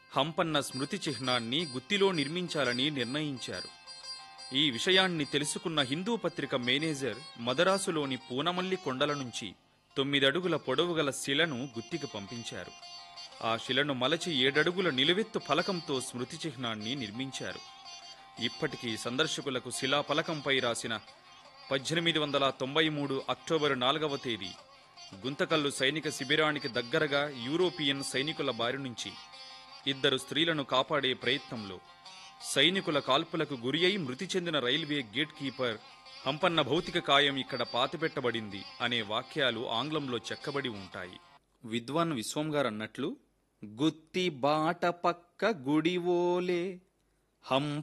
హంపన్న స్మృతి చిహ్నాన్ని గుత్తిలో నిర్మించాలని నిర్ణయించారు ఈ విషయాన్ని తెలుసుకున్న హిందూ పత్రిక మేనేజర్ మదరాసులోని పూనమల్లి కొండల నుంచి తొమ్మిదడుగుల పొడవుగల శిలను గుత్తికి పంపించారు ఆ శిలను మలచి ఏడడుగుల నిలువెత్తు ఫలకంతో స్మృతి చిహ్నాన్ని నిర్మించారు ఇప్పటికీ సందర్శకులకు శిలా ఫలకంపై రాసిన పద్దెనిమిది వందల తొంభై మూడు అక్టోబరు నాలుగవ తేదీ గుంతకల్లు సైనిక శిబిరానికి దగ్గరగా యూరోపియన్ సైనికుల బారి నుంచి ఇద్దరు స్త్రీలను కాపాడే ప్రయత్నంలో సైనికుల కాల్పులకు గురి అయి మృతి చెందిన రైల్వే గేట్ కీపర్ హంపన్న భౌతిక కాయం ఇక్కడ పాతిపెట్టబడింది అనే వాక్యాలు ఆంగ్లంలో చెక్కబడి ఉంటాయి విద్వాన్ విశ్వం గారు అన్నట్లు గుత్తి బాట పక్క గుడివోలే హం